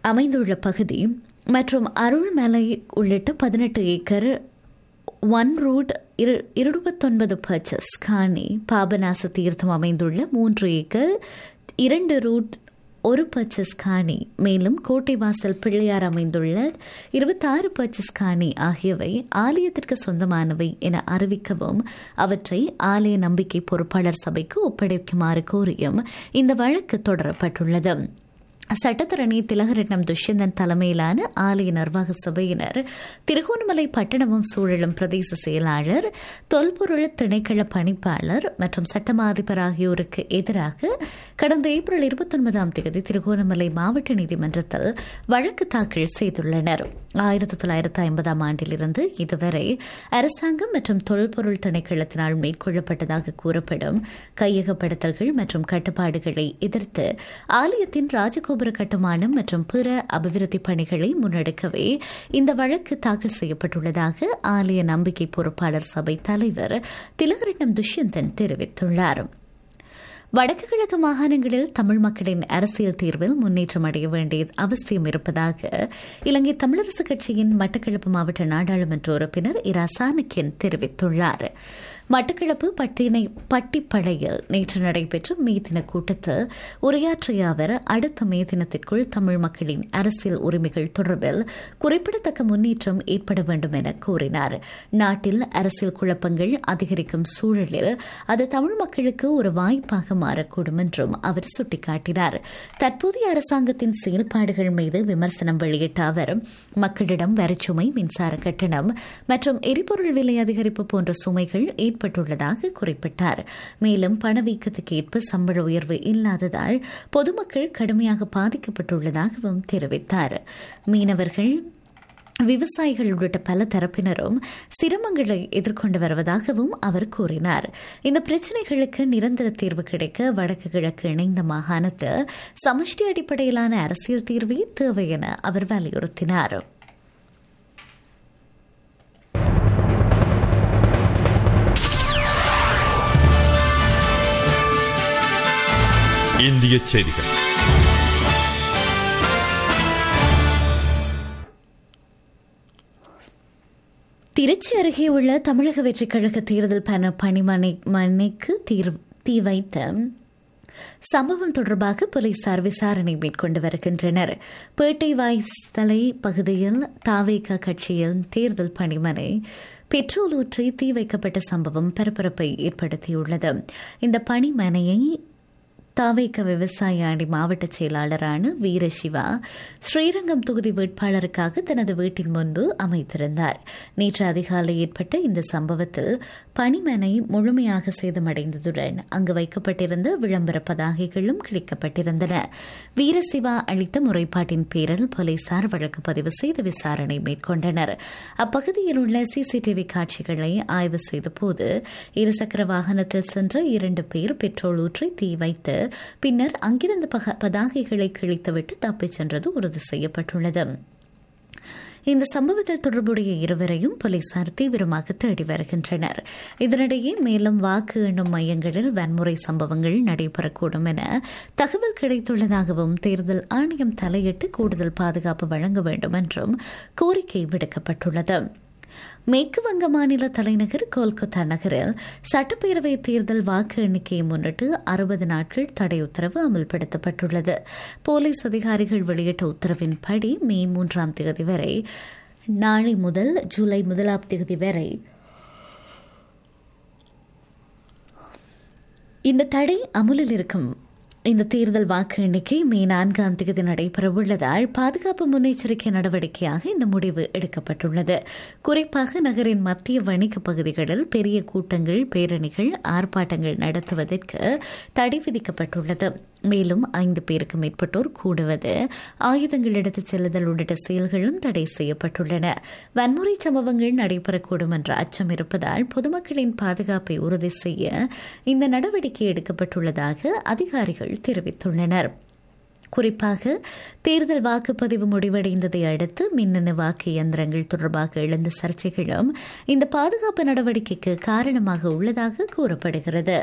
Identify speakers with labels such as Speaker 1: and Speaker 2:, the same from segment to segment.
Speaker 1: அமைந்துள்ள பகுதி மற்றும் அருள்மலை உள்ளிட்ட பதினெட்டு ஏக்கர் ஒன் ரூட் இரு இருபத்தொன்பது பர்ச்சஸ் காணி பாபநாச தீர்த்தம் அமைந்துள்ள மூன்று ஏக்கர் இரண்டு ரூட் ஒரு பர்ச்சஸ் காணி மேலும் கோட்டை வாசல் பிள்ளையார் அமைந்துள்ள இருபத்தாறு பர்ச்சஸ் காணி ஆகியவை ஆலயத்திற்கு சொந்தமானவை என அறிவிக்கவும் அவற்றை ஆலய நம்பிக்கை பொறுப்பாளர் சபைக்கு ஒப்படைக்குமாறு கோரியும் இந்த வழக்கு தொடரப்பட்டுள்ளது சட்டத்தரணி திலகரட்னம் துஷ்யந்தன் தலைமையிலான ஆலய நிர்வாக சபையினர் திருகோணமலை பட்டணமும் சூழலும் பிரதேச செயலாளர் தொல்பொருள் திணைக்கள பணிப்பாளர் மற்றும் சட்டமா அதிபர் ஆகியோருக்கு எதிராக கடந்த ஏப்ரல் இருபத்தொன்பதாம் தேதி திருகோணமலை மாவட்ட நீதிமன்றத்தில் வழக்கு தாக்கல் செய்துள்ளனர் ஆயிரத்தி தொள்ளாயிரத்தி ஐம்பதாம் ஆண்டிலிருந்து இதுவரை அரசாங்கம் மற்றும் தொல்பொருள் திணைக்களத்தினால் மேற்கொள்ளப்பட்டதாக கூறப்படும் கையகப்படுத்தல்கள் மற்றும் கட்டுப்பாடுகளை எதிர்த்து ஆலயத்தின் ராஜகோபுர கட்டுமானம் மற்றும் பிற அபிவிருத்தி பணிகளை முன்னெடுக்கவே இந்த வழக்கு தாக்கல் செய்யப்பட்டுள்ளதாக ஆலய நம்பிக்கை பொறுப்பாளர் சபை தலைவர் திலகரட்னம் துஷ்யந்தன் தெரிவித்துள்ளார் வடக்கு கிழக்கு மாகாணங்களில் தமிழ் மக்களின் அரசியல் தீர்வில் முன்னேற்றம் அடைய வேண்டியது அவசியம் இருப்பதாக இலங்கை தமிழரசுக் கட்சியின் மட்டக்களப்பு மாவட்ட நாடாளுமன்ற உறுப்பினர் இரா சாணக்கியன் தெரிவித்துள்ளார் மட்டக்களப்பு பட்டினை பட்டிப்படையில் நேற்று நடைபெற்ற மே தின கூட்டத்தில் உரையாற்றிய அவர் அடுத்த மே தினத்திற்குள் தமிழ் மக்களின் அரசியல் உரிமைகள் தொடர்பில் குறிப்பிடத்தக்க முன்னேற்றம் ஏற்பட வேண்டும் என கூறினார் நாட்டில் அரசியல் குழப்பங்கள் அதிகரிக்கும் சூழலில் அது தமிழ் மக்களுக்கு ஒரு வாய்ப்பாக மாறக்கூடும் என்றும் அவர் சுட்டிக்காட்டினார் தற்போதைய அரசாங்கத்தின் செயல்பாடுகள் மீது விமர்சனம் வெளியிட்ட அவர் மக்களிடம் வரிச்சுமை மின்சார கட்டணம் மற்றும் எரிபொருள் விலை அதிகரிப்பு போன்ற சுமைகள் ஏற்பட்டுள்ளதாக குறிப்பிட்டார் மேலும் பணவீக்கத்துக்கு ஏற்ப சம்பள உயர்வு இல்லாததால் பொதுமக்கள் கடுமையாக பாதிக்கப்பட்டுள்ளதாகவும் தெரிவித்தார் மீனவர்கள் விவசாயிகள் உள்ளிட்ட பல தரப்பினரும் சிரமங்களை எதிர்கொண்டு வருவதாகவும் அவர் கூறினார் இந்த பிரச்சினைகளுக்கு நிரந்தர தீர்வு கிடைக்க வடக்கு கிழக்கு இணைந்த மாகாணத்தில் சமஷ்டி அடிப்படையிலான அரசியல் தீர்வே தேவை என அவர் வலியுறுத்தினார்
Speaker 2: இந்திய செய்திகள்
Speaker 1: திருச்சி அருகே உள்ள தமிழக வெற்றிக் கழக தேர்தல் பண பணிமனை மனைக்கு தீர் தீ வைத்த சம்பவம் தொடர்பாக போலீசார் விசாரணை மேற்கொண்டு வருகின்றனர் பேட்டை வாய்ஸ்தலை பகுதியில் தாவேகா கட்சியின் தேர்தல் பணிமனை பெட்ரோல் ஊற்றி தீ வைக்கப்பட்ட சம்பவம் பரபரப்பை ஏற்படுத்தியுள்ளது இந்த பணிமனையை தாவேக்க விவசாய அணி மாவட்ட செயலாளரான வீரசிவா ஸ்ரீரங்கம் தொகுதி வேட்பாளருக்காக தனது வீட்டின் முன்பு அமைத்திருந்தார் நேற்று அதிகாலை ஏற்பட்ட இந்த சம்பவத்தில் பணிமனை முழுமையாக சேதமடைந்ததுடன் அங்கு வைக்கப்பட்டிருந்த விளம்பர பதாகைகளும் கிழிக்கப்பட்டிருந்தன வீரசிவா அளித்த முறைப்பாட்டின் பேரில் போலீசார் வழக்கு பதிவு செய்து விசாரணை மேற்கொண்டனர் அப்பகுதியில் உள்ள சிசிடிவி காட்சிகளை ஆய்வு செய்தபோது இருசக்கர வாகனத்தில் சென்ற இரண்டு பேர் பெட்ரோல் ஊற்றி தீ வைத்து பின்னர் அங்கிருந்த பதாகைகளை கிழித்துவிட்டு தப்பிச் சென்றது உறுதி செய்யப்பட்டுள்ளது இந்த சம்பவத்தில் தொடர்புடைய இருவரையும் போலீசார் தீவிரமாக தேடி வருகின்றனர் இதனிடையே மேலும் வாக்கு எண்ணும் மையங்களில் வன்முறை சம்பவங்கள் நடைபெறக்கூடும் என தகவல் கிடைத்துள்ளதாகவும் தேர்தல் ஆணையம் தலையிட்டு கூடுதல் பாதுகாப்பு வழங்க வேண்டும் என்றும் கோரிக்கை விடுக்கப்பட்டுள்ளது மேற்கு வங்க மாநில தலைநகர் கொல்கத்தா நகரில் சட்டப்பேரவை தேர்தல் வாக்கு எண்ணிக்கையை முன்னிட்டு அறுபது நாட்கள் தடை உத்தரவு அமல்படுத்தப்பட்டுள்ளது போலீஸ் அதிகாரிகள் வெளியிட்ட உத்தரவின்படி மே மூன்றாம் தேதி வரை நாளை முதல் ஜூலை முதலாம் தேதி வரை இந்த தடை அமுலில் இருக்கும் இந்த தேர்தல் வாக்கு எண்ணிக்கை மே நான்காம் தேதி நடைபெறவுள்ளதால் பாதுகாப்பு முன்னெச்சரிக்கை நடவடிக்கையாக இந்த முடிவு எடுக்கப்பட்டுள்ளது குறிப்பாக நகரின் மத்திய வணிக பகுதிகளில் பெரிய கூட்டங்கள் பேரணிகள் ஆர்ப்பாட்டங்கள் நடத்துவதற்கு தடை விதிக்கப்பட்டுள்ளது மேலும் ஐந்து பேருக்கு மேற்பட்டோர் கூடுவது ஆயுதங்கள் எடுத்துச் செல்லுதல் உள்ளிட்ட செயல்களும் தடை செய்யப்பட்டுள்ளன வன்முறை சம்பவங்கள் நடைபெறக்கூடும் என்ற அச்சம் இருப்பதால் பொதுமக்களின் பாதுகாப்பை உறுதி செய்ய இந்த நடவடிக்கை எடுக்கப்பட்டுள்ளதாக அதிகாரிகள் தெரிவித்துள்ளனர் குறிப்பாக தேர்தல் வாக்குப்பதிவு முடிவடைந்ததை அடுத்து மின்னணு வாக்கு இயந்திரங்கள் தொடர்பாக எழுந்த சர்ச்சைகளும் இந்த பாதுகாப்பு நடவடிக்கைக்கு காரணமாக உள்ளதாக கூறப்படுகிறது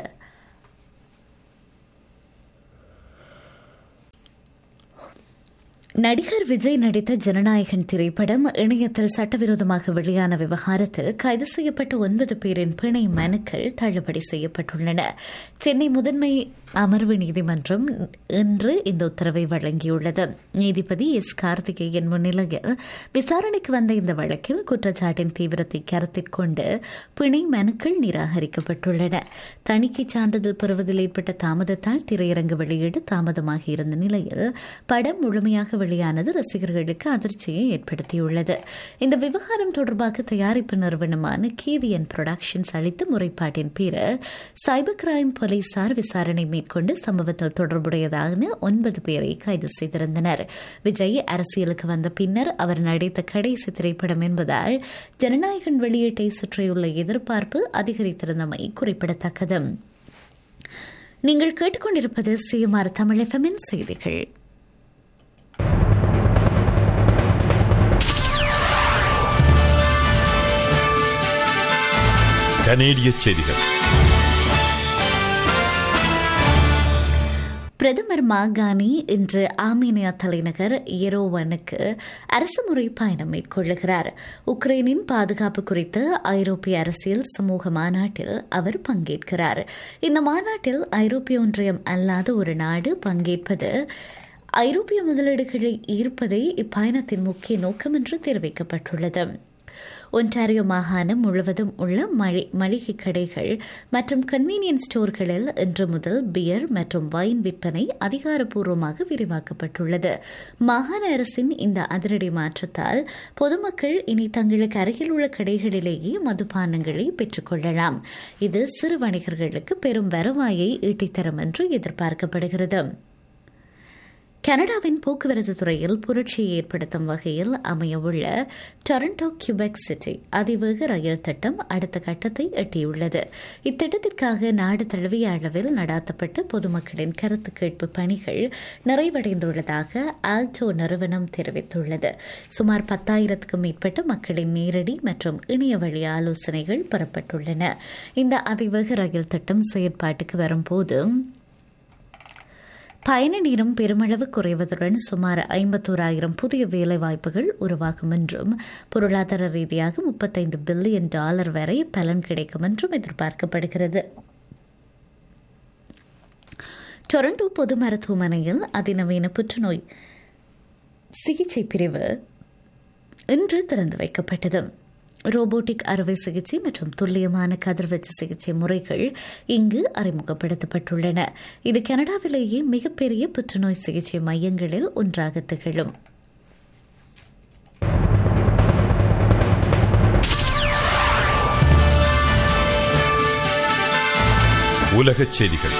Speaker 1: நடிகர் விஜய் நடித்த ஜனநாயகன் திரைப்படம் இணையத்தில் சட்டவிரோதமாக வெளியான விவகாரத்தில் கைது செய்யப்பட்ட ஒன்பது பேரின் பிணை மனுக்கள் தள்ளுபடி செய்யப்பட்டுள்ளன சென்னை முதன்மை அமர்வு நீதிமன்றம் இன்று இந்த உத்தரவை வழங்கியுள்ளது நீதிபதி எஸ் கார்த்திகேயன் முன்னிலையில் விசாரணைக்கு வந்த இந்த வழக்கில் குற்றச்சாட்டின் தீவிரத்தை கருத்தில் கொண்டு பிணை மனுக்கள் நிராகரிக்கப்பட்டுள்ளன தணிக்கை சான்றிதழ் பெறுவதில் ஏற்பட்ட தாமதத்தால் திரையரங்கு வெளியீடு தாமதமாகி இருந்த நிலையில் படம் முழுமையாக வெளியானது ரசிகர்களுக்கு அதிர்ச்சியை ஏற்படுத்தியுள்ளது இந்த விவகாரம் தொடர்பாக தயாரிப்பு நிறுவனமான கேவிஎன் புரொடக்ஷன்ஸ் அளித்த முறைப்பாட்டின் பேரில் சைபர் கிரைம் போலீசார் விசாரணை மேற்கொண்டு சம்பவத்தில் தொடர்புடையதான ஒன்பது பேரை கைது செய்திருந்தனர் விஜய் அரசியலுக்கு வந்த பின்னர் அவர் நடித்த கடைசி திரைப்படம் என்பதால் ஜனநாயகன் வெளியீட்டை சுற்றியுள்ள எதிர்பார்ப்பு அதிகரித்திருந்தமை குறிப்பிடத்தக்கது நீங்கள் கேட்டுக்கொண்டிருப்பது சிஎம்ஆர் தமிழ் எஃப்எம்மின் செய்திகள்
Speaker 2: கனேடிய செய்திகள்
Speaker 1: பிரதமர் மாகாணி இன்று ஆர்மீனியா தலைநகர் எரோவனுக்கு அரசுமுறை பயணம் மேற்கொள்ளுகிறார் உக்ரைனின் பாதுகாப்பு குறித்த ஐரோப்பிய அரசியல் சமூக மாநாட்டில் அவர் பங்கேற்கிறார் இந்த மாநாட்டில் ஐரோப்பிய ஒன்றியம் அல்லாத ஒரு நாடு பங்கேற்பது ஐரோப்பிய முதலீடுகளை ஈர்ப்பதே இப்பயணத்தின் முக்கிய நோக்கம் என்று தெரிவிக்கப்பட்டுள்ளது ஒன்டாரியோ மாகாணம் முழுவதும் உள்ள மழை மளிகை கடைகள் மற்றும் கன்வீனியன்ஸ் ஸ்டோர்களில் இன்று முதல் பியர் மற்றும் வைன் விற்பனை அதிகாரப்பூர்வமாக விரிவாக்கப்பட்டுள்ளது மாகாண அரசின் இந்த அதிரடி மாற்றத்தால் பொதுமக்கள் இனி தங்களுக்கு அருகில் உள்ள கடைகளிலேயே மதுபானங்களை பெற்றுக்கொள்ளலாம் இது சிறு வணிகர்களுக்கு பெரும் வருவாயை ஈட்டித்தரும் என்று எதிர்பார்க்கப்படுகிறது கனடாவின் போக்குவரத்து துறையில் புரட்சியை ஏற்படுத்தும் வகையில் அமையவுள்ள டொரண்டோ கியூபெக் சிட்டி அதிவேக ரயில் திட்டம் அடுத்த கட்டத்தை எட்டியுள்ளது இத்திட்டத்திற்காக நாடு தழுவிய அளவில் நடாத்தப்பட்ட பொதுமக்களின் கருத்து கேட்பு பணிகள் நிறைவடைந்துள்ளதாக ஆல்டோ நிறுவனம் தெரிவித்துள்ளது சுமார் பத்தாயிரத்துக்கும் மேற்பட்ட மக்களின் நேரடி மற்றும் இணைய வழி ஆலோசனைகள் பெறப்பட்டுள்ளன இந்த அதிவேக ரயில் திட்டம் செயற்பாட்டுக்கு வரும்போது பயண நேரம் பெருமளவு குறைவதுடன் சுமார் ஐம்பத்தோராயிரம் புதிய வேலைவாய்ப்புகள் உருவாகும் என்றும் பொருளாதார ரீதியாக முப்பத்தைந்து பில்லியன் டாலர் வரை பலன் கிடைக்கும் என்றும் எதிர்பார்க்கப்படுகிறது டொரண்டோ பொது மருத்துவமனையில் அதிநவீன புற்றுநோய் சிகிச்சை பிரிவு இன்று திறந்து வைக்கப்பட்டது ரோபோட்டிக் அறுவை சிகிச்சை மற்றும் துல்லியமான கதிர்வீச்சு சிகிச்சை முறைகள் இங்கு அறிமுகப்படுத்தப்பட்டுள்ளன இது கனடாவிலேயே மிகப்பெரிய புற்றுநோய் சிகிச்சை மையங்களில் ஒன்றாக திகழும்
Speaker 2: உலகச் செய்திகள்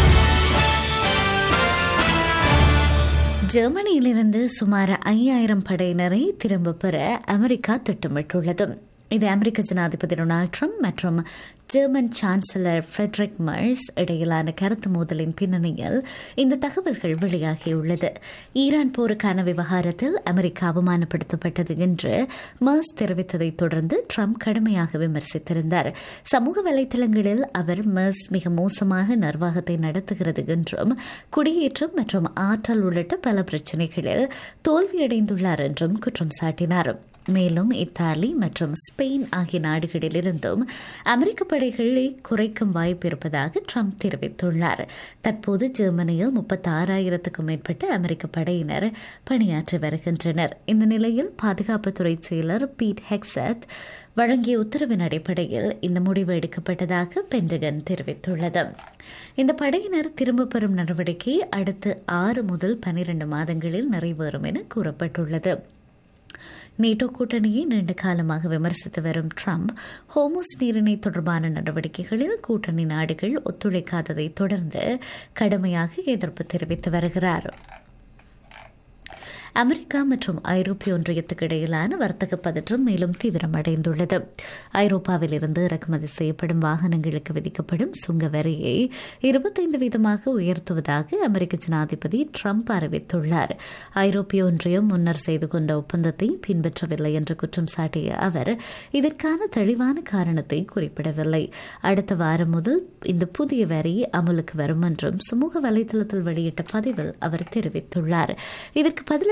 Speaker 1: ஜெர்மனியிலிருந்து சுமார் ஐயாயிரம் படையினரை திரும்பப் பெற அமெரிக்கா திட்டமிட்டுள்ளது இது அமெரிக்க ஜனாதிபதி டொனால்ட் ட்ரம்ப் மற்றும் ஜெர்மன் சான்சலர் ஃப்ரெட்ரிக் மர்ஸ் இடையிலான கருத்து மோதலின் பின்னணியில் இந்த தகவல்கள் வெளியாகியுள்ளது ஈரான் போருக்கான விவகாரத்தில் அமெரிக்கா அவமானப்படுத்தப்பட்டது என்று மர்ஸ் தெரிவித்ததைத் தொடர்ந்து ட்ரம்ப் கடுமையாக விமர்சித்திருந்தார் சமூக வலைதளங்களில் அவர் மர்ஸ் மிக மோசமாக நிர்வாகத்தை நடத்துகிறது என்றும் குடியேற்றம் மற்றும் ஆற்றல் உள்ளிட்ட பல பிரச்சினைகளில் தோல்வியடைந்துள்ளார் என்றும் குற்றம் சாட்டினார் மேலும் இத்தாலி மற்றும் ஸ்பெயின் ஆகிய நாடுகளிலிருந்தும் அமெரிக்க படைகளை குறைக்கும் வாய்ப்பு இருப்பதாக ட்ரம்ப் தெரிவித்துள்ளார் தற்போது ஜெர்மனியில் முப்பத்தி ஆறாயிரத்துக்கும் மேற்பட்ட அமெரிக்க படையினர் பணியாற்றி வருகின்றனர் இந்த நிலையில் பாதுகாப்புத்துறை செயலர் பீட் ஹெக்ஸத் வழங்கிய உத்தரவின் அடிப்படையில் இந்த முடிவு எடுக்கப்பட்டதாக பென்டகன் தெரிவித்துள்ளது இந்த படையினர் திரும்பப் பெறும் நடவடிக்கை அடுத்த ஆறு முதல் பனிரண்டு மாதங்களில் நிறைவேறும் என கூறப்பட்டுள்ளது நேட்டோ கூட்டணியை நீண்ட காலமாக விமர்சித்து வரும் ட்ரம்ப் ஹோமோஸ் நீரிணை தொடர்பான நடவடிக்கைகளில் கூட்டணி நாடுகள் ஒத்துழைக்காததை தொடர்ந்து கடுமையாக எதிர்ப்பு தெரிவித்து வருகிறார் அமெரிக்கா மற்றும் ஐரோப்பிய ஒன்றியத்துக்கு இடையிலான வர்த்தக பதற்றம் மேலும் தீவிரமடைந்துள்ளது ஐரோப்பாவில் இருந்து இறக்குமதி செய்யப்படும் வாகனங்களுக்கு விதிக்கப்படும் சுங்க வரியை இருபத்தைந்து வீதமாக உயர்த்துவதாக அமெரிக்க ஜனாதிபதி ட்ரம்ப் அறிவித்துள்ளார் ஐரோப்பிய ஒன்றியம் முன்னர் செய்து கொண்ட ஒப்பந்தத்தை பின்பற்றவில்லை என்று குற்றம் சாட்டிய அவர் இதற்கான தெளிவான காரணத்தை குறிப்பிடவில்லை அடுத்த வாரம் முதல் இந்த புதிய வரி அமலுக்கு வரும் என்றும் சமூக வலைதளத்தில் வெளியிட்ட பதிவில் அவர் தெரிவித்துள்ளார் இதற்கு பதிலடி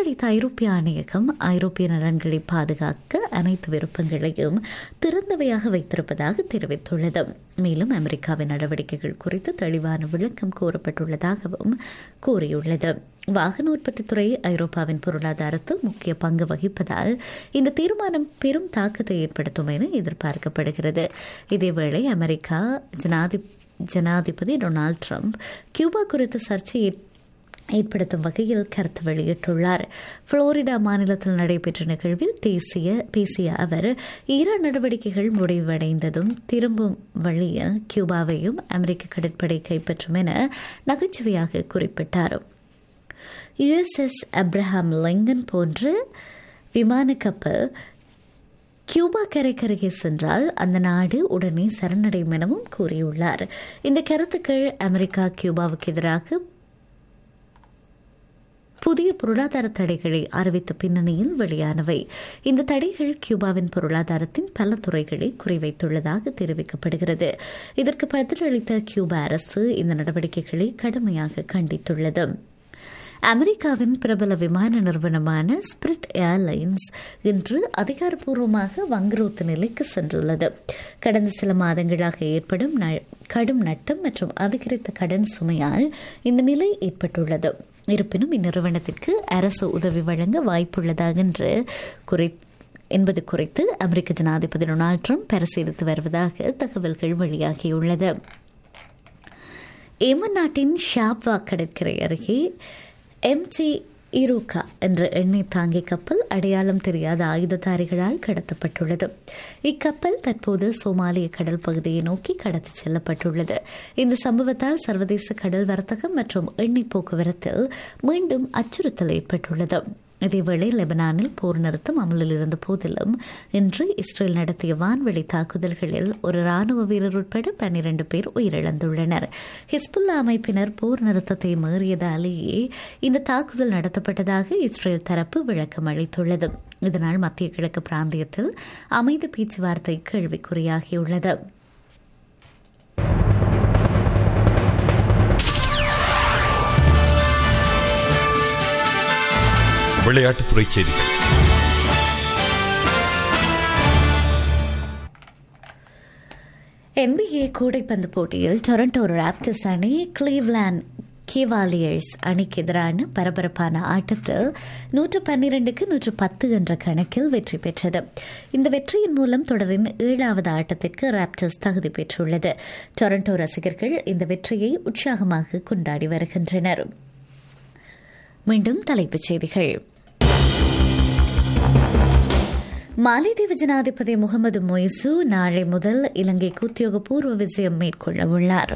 Speaker 1: பதிலளித்த ஐரோப்பிய ஆணையகம் ஐரோப்பிய நலன்களை பாதுகாக்க அனைத்து விருப்பங்களையும் திறந்தவையாக வைத்திருப்பதாக தெரிவித்துள்ளது மேலும் அமெரிக்காவின் நடவடிக்கைகள் குறித்து தெளிவான விளக்கம் கோரப்பட்டுள்ளதாகவும் கூறியுள்ளது வாகன உற்பத்தி துறை ஐரோப்பாவின் பொருளாதாரத்தில் முக்கிய பங்கு வகிப்பதால் இந்த தீர்மானம் பெரும் தாக்கத்தை ஏற்படுத்தும் என எதிர்பார்க்கப்படுகிறது இதேவேளை அமெரிக்கா ஜனாதி ஜனாதிபதி டொனால்ட் ட்ரம்ப் கியூபா குறித்த சர்ச்சையை ஏற்படுத்தும் வகையில் கருத்து வெளியிட்டுள்ளார் புளோரிடா மாநிலத்தில் நடைபெற்ற நிகழ்வில் தேசிய பேசிய அவர் ஈரான் நடவடிக்கைகள் முடிவடைந்ததும் திரும்பும் வழியில் கியூபாவையும் அமெரிக்க கடற்படை கைப்பற்றும் என நகைச்சுவையாக குறிப்பிட்டார் யுஎஸ்எஸ் அப்ரஹாம் லிங்கன் போன்ற விமான கப்பல் கியூபா கரைக்கரையே சென்றால் அந்த நாடு உடனே சரணடையும் எனவும் கூறியுள்ளார் இந்த கருத்துக்கள் அமெரிக்கா கியூபாவுக்கு எதிராக புதிய பொருளாதார தடைகளை அறிவித்த பின்னணியில் வெளியானவை இந்த தடைகள் கியூபாவின் பொருளாதாரத்தின் பல துறைகளை குறிவைத்துள்ளதாக தெரிவிக்கப்படுகிறது இதற்கு பதிலளித்த கியூபா அரசு இந்த நடவடிக்கைகளை கடுமையாக கண்டித்துள்ளது அமெரிக்காவின் பிரபல விமான நிறுவனமான ஸ்பிரிட் ஏர்லைன்ஸ் இன்று அதிகாரப்பூர்வமாக வங்குரோத்து நிலைக்கு சென்றுள்ளது கடந்த சில மாதங்களாக ஏற்படும் கடும் நட்டம் மற்றும் அதிகரித்த கடன் சுமையால் இந்த நிலை ஏற்பட்டுள்ளது இருப்பினும் இந்நிறுவனத்திற்கு அரசு உதவி வழங்க வாய்ப்புள்ளதாக என்று குறி என்பது குறித்து அமெரிக்க ஜனாதிபதி டொனால்ட் ட்ரம்ப் பரிசீலித்து வருவதாக தகவல்கள் வெளியாகியுள்ளது ஏமன் நாட்டின் ஷாப்வா கடற்கரை அருகே எம்டி இருகா என்ற எண்ணெய் தாங்கி கப்பல் அடையாளம் தெரியாத ஆயுததாரிகளால் கடத்தப்பட்டுள்ளது இக்கப்பல் தற்போது சோமாலிய கடல் பகுதியை நோக்கி கடத்தி செல்லப்பட்டுள்ளது இந்த சம்பவத்தால் சர்வதேச கடல் வர்த்தகம் மற்றும் எண்ணெய் போக்குவரத்தில் மீண்டும் அச்சுறுத்தல் ஏற்பட்டுள்ளது இதேவேளை லெபனானில் போர் நிறுத்தம் அமலில் இருந்த போதிலும் இன்று இஸ்ரேல் நடத்திய வான்வெளி தாக்குதல்களில் ஒரு ராணுவ வீரர் உட்பட பன்னிரண்டு பேர் உயிரிழந்துள்ளனர் ஹிஸ்புல்லா அமைப்பினர் போர் நிறுத்தத்தை மீறியதாலேயே இந்த தாக்குதல் நடத்தப்பட்டதாக இஸ்ரேல் தரப்பு விளக்கம் அளித்துள்ளது இதனால் மத்திய கிழக்கு பிராந்தியத்தில் அமைதி பேச்சுவார்த்தை கேள்விக்குறியாகியுள்ளது
Speaker 2: விளையாட்டுத்துறை செய்திகள்
Speaker 1: என்பிஏ கூடைப்பந்து போட்டியில் டொரண்டோ ராப்டர்ஸ் அணி கிளீவ்லாண்ட் கேவாலியர்ஸ் அணிக்கு எதிரான பரபரப்பான ஆட்டத்தில் நூற்று பன்னிரண்டுக்கு நூற்று பத்து என்ற கணக்கில் வெற்றி பெற்றது இந்த வெற்றியின் மூலம் தொடரின் ஏழாவது ஆட்டத்திற்கு ராப்டர்ஸ் தகுதி பெற்றுள்ளது டொரண்டோ ரசிகர்கள் இந்த வெற்றியை உற்சாகமாக கொண்டாடி வருகின்றனர் மீண்டும் தலைப்புச் செய்திகள் மாலைதீவு ஜனாதிபதி முகமது மொய்சு நாளை முதல் இலங்கைக்கு உத்தியோகபூர்வ விஜயம் மேற்கொள்ள உள்ளார்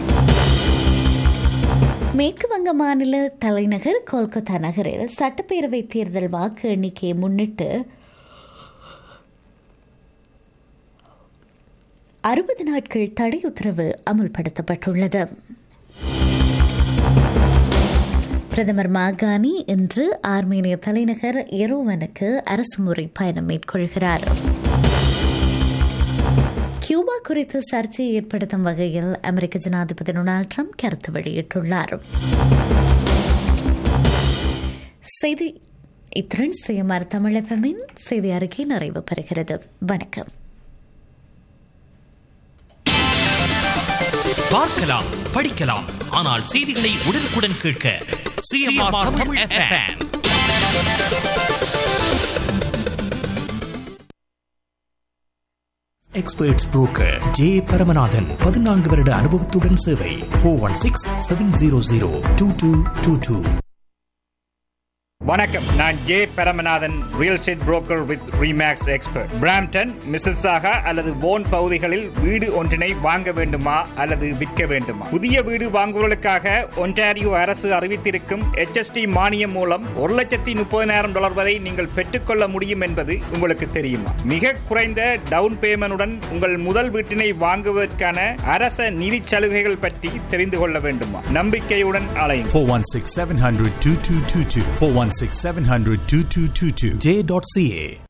Speaker 1: மேற்கு வங்க மாநில தலைநகர் கொல்கத்தா நகரில் சட்டப்பேரவை தேர்தல் வாக்கு எண்ணிக்கையை முன்னிட்டு அறுபது நாட்கள் தடை உத்தரவு அமுல்படுத்தப்பட்டுள்ளது பிரதமர் மாகானி இன்று ஆர்மேனிய தலைநகர் எரோவனுக்கு அரசுமுறை பயணம் மேற்கொள்கிறார் கியூபா குறித்து சர்ச்சையை ஏற்படுத்தும் வகையில் அமெரிக்க ஜனாதிபதி டொனால்ட் ட்ரம்ப் கருத்து வெளியிட்டுள்ளார் செய்தி இத்துடன் செய்யுமாறு தமிழகமின் செய்தி அறிக்கை நிறைவு பெறுகிறது வணக்கம்
Speaker 3: பார்க்கலாம் படிக்கலாம் ஆனால் செய்திகளை உடனுக்குடன் கேட்க CMR Tamil FM experts broker J Paramanathan பதினான்கு வருட அனுபவத்துடன் சேவை four one six seven zero zero two two two two
Speaker 4: வணக்கம் நான் J Paramanathan real estate broker with REMAX expert Brampton Mississauga அல்லது போன் பகுதிகளில் வீடு ஒன்றினை வாங்க வேண்டுமா அல்லது விற்க வேண்டுமா புதிய வீடு வாங்குவதற்காக ஒன்டாரியோ அரசு அறிவித்திருக்கும் HST மானியம் மூலம் ஒரு லட்சத்தி முப்பதினாயிரம் டாலர் வரை நீங்கள் பெற்றுக்கொள்ள முடியும் என்பது உங்களுக்கு தெரியுமா மிக குறைந்த டவுன் பேமெண்டுடன் உங்கள் முதல் வீட்டினை வாங்குவதற்கான அரச நிதி சலுகைகள் பற்றி தெரிந்து கொள்ள வேண்டுமா நம்பிக்கையுடன் அலையும்
Speaker 5: 416 700 2222. 416 700 2222.
Speaker 3: J dot CA